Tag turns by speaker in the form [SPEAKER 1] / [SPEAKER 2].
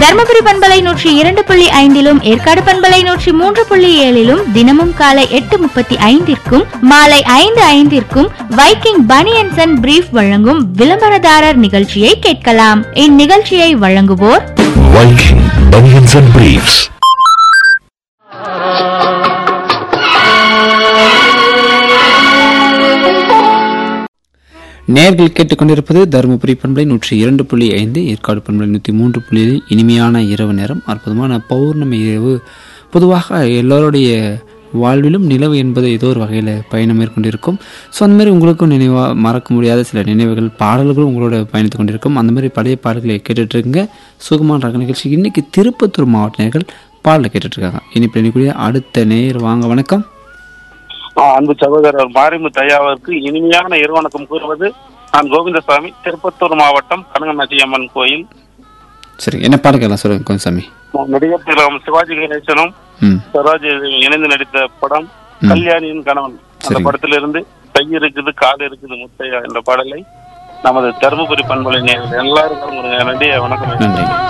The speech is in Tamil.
[SPEAKER 1] தருமபுரி பண்பலை நூற்றி இரண்டு புள்ளி ஐந்திலும் ஏற்காடு பண்பலை நூற்றி மூன்று புள்ளி ஏழிலும் தினமும் காலை எட்டு முப்பத்தி ஐந்திற்கும் மாலை ஐந்து ஐந்திற்கும் வைக்கிங் பனியன்சன் அண்ட் பிரீஃப் வழங்கும் விளம்பரதாரர் நிகழ்ச்சியை கேட்கலாம் இந்நிகழ்ச்சியை வழங்குவோர்
[SPEAKER 2] Viking Bunions and Briefs.
[SPEAKER 3] நேர்கள் கேட்டுக்கொண்டிருப்பது தருமபுரி பண்பலை நூற்றி இரண்டு புள்ளி ஐந்து ஏற்காடு பண்பலை நூற்றி மூன்று புள்ளி ஏழு இனிமையான இரவு நேரம் அற்புதமான பௌர்ணமி இரவு பொதுவாக எல்லோருடைய வாழ்விலும் நிலவு என்பது ஏதோ ஒரு வகையில் பயணம் மேற்கொண்டிருக்கும் ஸோ அந்த மாதிரி உங்களுக்கும் நினைவாக மறக்க முடியாத சில நினைவுகள் பாடல்களும் உங்களோட பயணித்து கொண்டிருக்கும் அந்த மாதிரி பழைய பாடல்களை கேட்டுட்டு இருக்குங்க சுகமான ரக நிகழ்ச்சி இன்னைக்கு திருப்பத்தூர் மாவட்ட நேர்கள் பாடலை கேட்டுட்டு இருக்காங்க இனி பின்னக்கூடிய அடுத்த நேர் வாங்க வணக்கம்
[SPEAKER 4] ஆ, அன்பு சகோதரர் மாரிமுத்து ஐயாவிற்கு இனிமையான இருவணக்கம் கூறுவது நான் கோவிந்தசாமி திருப்பத்தூர் மாவட்டம் கனகநாச்சி அம்மன் கோயில்
[SPEAKER 3] சரி என்ன பாடல் கேட்கலாம் சொல்லுங்க கொஞ்சம் சாமி
[SPEAKER 4] நடிகர் திலகம் சிவாஜி கணேசனும்
[SPEAKER 3] ம்
[SPEAKER 4] சரோஜ் இணைந்து நடித்த படம்
[SPEAKER 3] ம்.
[SPEAKER 4] கல்யாணியின் கணவன் அந்த
[SPEAKER 3] சரிங்க.
[SPEAKER 4] படத்திலிருந்து கை இருக்குது கால் இருக்குது முத்தையா என்ற பாடலை நமது தருமபுரி பண்பலை நேயர்கள் எல்லாருக்கும் ஒரு நன்றிய வணக்கம்
[SPEAKER 3] நன்றி